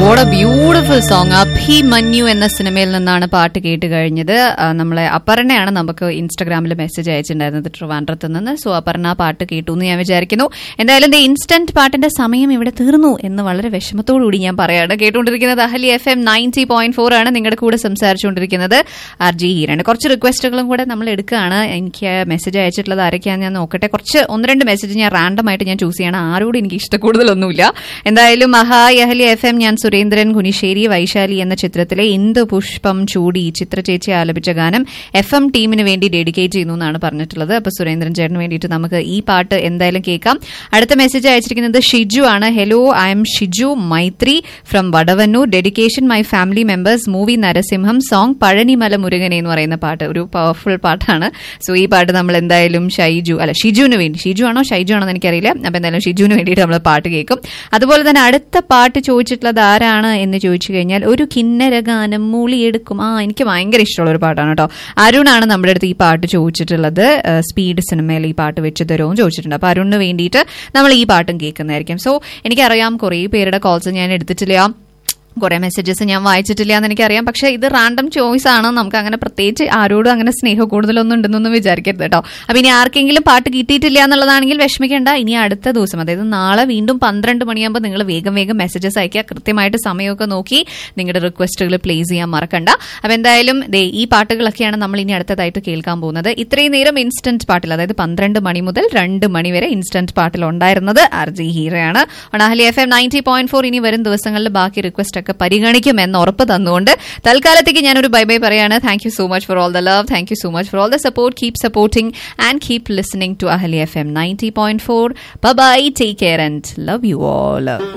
vote a beautiful song Abhimanyu എന്ന സിനിമയിൽ നിന്നാണ് പാട്ട് കേട്ട് കഴിഞ്ഞത് ആ, നമ്മളെ അപർണയാണ് നമുക്ക് ഇൻസ്റ്റാഗ്രാമിൽ മെസ്സേജ് അയച്ചിട്ടുണ്ടായിരുന്നത് ട്രിവാൻഡ്രത്ത് നിന്ന് സോ അപർണ ആ പാട്ട് കേട്ടു എന്ന് ഞാൻ വിചാരിക്കുന്നു എന്തായാലും ദേ ഇൻസ്റ്റന്റ് പാട്ടിന്റെ സമയം ഇവിടെ തീർന്നു എന്ന് വളരെ വിഷമത്തോടുകൂടി ഞാൻ പറയാണ് കേട്ടുകൊണ്ടിരിക്കുന്നത് Ahalia F M ninety point four ആണ് നിങ്ങളുടെ കൂടെ സംസാരിച്ചുകൊണ്ടിരിക്കുന്നത് ആർ ജി ഹീരാണ് കുറച്ച് റിക്വസ്റ്റുകളും കൂടെ നമ്മൾ എടുക്കുകയാണ് എനിക്ക് മെസ്സേജ് അയച്ചിട്ടുള്ളത് ആരൊക്കെയാണെന്ന് ഞാൻ നോക്കട്ടെ കുറച്ച് ഒന്ന് രണ്ട് മെസ്സേജ് ഞാൻ റാൻഡം ആയിട്ട് ഞാൻ ചൂസ് ചെയ്യണം ആരോടും എനിക്ക് ഇഷ്ടക്കൂടുതലൊന്നുമില്ല എന്തായാലും മഹായ് അഹലി എഫ് എം ഞാൻ സുരേന്ദ്രൻ കുനിശ്ശേരി വൈശാലി എന്ന ചിത്രത്തിലെ ഇന്ദു പുഷ്പം ചൂടി ചിത്ര ചേച്ചി ആലപിച്ച ഗാനം എഫ് എം ടീമിന് വേണ്ടി ഡെഡിക്കേറ്റ് ചെയ്യുന്നു എന്നാണ് പറഞ്ഞിട്ടുള്ളത് അപ്പൊ സുരേന്ദ്രൻ ചേട്ടന് വേണ്ടിയിട്ട് നമുക്ക് ഈ പാട്ട് എന്തായാലും കേൾക്കാം അടുത്ത മെസ്സേജ് അയച്ചിരിക്കുന്നത് ഷിജു ആണ് hello I'm Shiju Maithri from Vadavannur dedication my family members movie Narasimham song പഴനിമല മുരുകനെ എന്ന് പറയുന്ന പാട്ട് ഒരു പവർഫുൾ പാട്ടാണ് സോ ഈ പാട്ട് നമ്മൾ എന്തായാലും ഷൈജു അല്ല ഷിജുവിന് വേണ്ടി ഷിജു ആണോ ഷൈജു ആണോ എന്ന് എനിക്കറിയില്ല അപ്പൊ എന്തായാലും ഷിജുവിന് വേണ്ടിയിട്ട് നമ്മൾ പാട്ട് കേൾക്കും അതുപോലെ തന്നെ അടുത്ത പാട്ട് ചോദിച്ചിട്ടുള്ളത് ആരാണ് എന്ന് ചോദിച്ചു കഴിഞ്ഞാൽ ഒരു കിന്നര ഗാനം മൂളിയെടുക്കും ആ എനിക്ക് ഭയങ്കര ഇഷ്ടമുള്ള ഒരു പാട്ടാണ് കേട്ടോ അരുണാണ് നമ്മുടെ അടുത്ത് ഈ പാട്ട് ചോദിച്ചിട്ടുള്ളത് ഏഹ് സ്പീഡ് സിനിമയിൽ ഈ പാട്ട് വെച്ച് തരുമോ എന്ന് ചോദിച്ചിട്ടുണ്ട് അപ്പൊ അരുണിന് വേണ്ടിയിട്ട് നമ്മൾ ഈ പാട്ടും കേൾക്കുന്നതായിരിക്കും സോ എനിക്കറിയാം കുറേ പേരുടെ കോൾസ് ഞാൻ എടുത്തിട്ടില്ല കുറെ മെസ്സേജസ് ഞാൻ വായിച്ചിട്ടില്ല എന്ന് എനിക്കറിയാം പക്ഷേ ഇത് റാൻഡം ചോയ്സ് ആണ് നമുക്ക് അങ്ങനെ പ്രത്യേകിച്ച് ആരോടും അങ്ങനെ സ്നേഹം കൂടുതലൊന്നും ഉണ്ടെന്നൊന്നും വിചാരിക്കരുത് കേട്ടോ അപ്പൊ ഇനി ആർക്കെങ്കിലും പാട്ട് കിട്ടിയിട്ടില്ല എന്നുള്ളതാണെങ്കിൽ വിഷമിക്കേണ്ട ഇനി അടുത്ത ദിവസം അതായത് നാളെ വീണ്ടും പന്ത്രണ്ട് മണിയാകുമ്പോൾ നിങ്ങൾ വേഗം വേഗം മെസ്സേജസ് അയക്കുക കൃത്യമായിട്ട് സമയമൊക്കെ നോക്കി നിങ്ങളുടെ റിക്വസ്റ്റുകൾ പ്ലേസ് ചെയ്യാൻ മറക്കണ്ട അപ്പൊ എന്തായാലും ദേ ഈ പാട്ടുകളൊക്കെയാണ് നമ്മൾ ഇനി അടുത്തതായിട്ട് കേൾക്കാൻ പോകുന്നത് ഇത്രയും നേരം ഇൻസ്റ്റന്റ് പാട്ടിൽ അതായത് പന്ത്രണ്ട് മണി മുതൽ രണ്ട് മണി വരെ ഇൻസ്റ്റന്റ് പാട്ടിൽ ഉണ്ടായിരുന്നത് ആർ ജി ഹീറയാണ് ഒണാഹലി F M ninety point four ഇനി വരും ദിവസങ്ങളിൽ ബാക്കി റിക്വസ്റ്റ് ഒക്കെ പരിഗണിക്കും എന്ന് ഉറപ്പ് തന്നുകൊണ്ട് തൽക്കാലത്തേക്ക് ഞാനൊരു ബൈ ബൈ പറയാണ് thank you so much for all the love thank you so much for all the support keep supporting and keep listening to Ahalia F M ninety point four bye take care and love you all